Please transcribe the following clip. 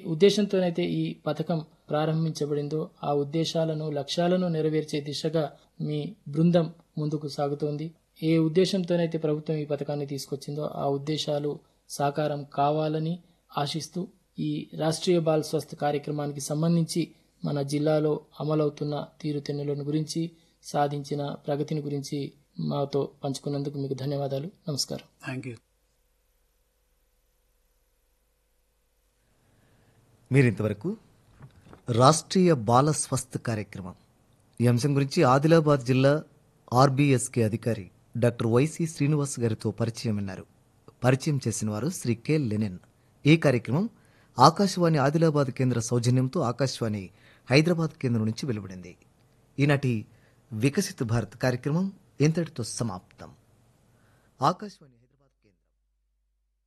ఉద్దేశంతోనైతే ఈ పథకం ప్రారంభించబడిందో ఆ ఉద్దేశాలను లక్ష్యాలను నెరవేర్చే దిశగా మీ బృందం ముందుకు సాగుతోంది ఏ ఉద్దేశంతోనైతే ప్రభుత్వం ఈ పథకాన్ని తీసుకొచ్చిందో ఆ ఉద్దేశాలు సాకారం కావాలని ఆశిస్తూ ఈ రాష్ట్రీయ బాల్ స్వస్థ కార్యక్రమానికి సంబంధించి మన జిల్లాలో అమలవుతున్న తీరుతెన్నులను గురించి సాధించిన ప్రగతిని గురించి మాతో పంచుకున్నందుకు మీకు ధన్యవాదాలు నమస్కారం థ్యాంక్ యూ మీరింతవరకు రాష్ట్రీయ బాల స్వస్థ్ కార్యక్రమం ఈ అంశం గురించి ఆదిలాబాద్ జిల్లా ఆర్బీఎస్కే అధికారి డాక్టర్ వైసి శ్రీనివాస్ గారితో పరిచయం విన్నారు పరిచయం చేసిన వారు శ్రీ కె లెనిన్ ఈ కార్యక్రమం ఆకాశవాణి ఆదిలాబాద్ కేంద్ర సౌజన్యంతో ఆకాశవాణి హైదరాబాద్ కేంద్రం నుంచి వెలువడింది ఈనాటి వికసిత్ భారత్ కార్యక్రమం ఇంతటితో సమాప్తం ఆకాశవాణి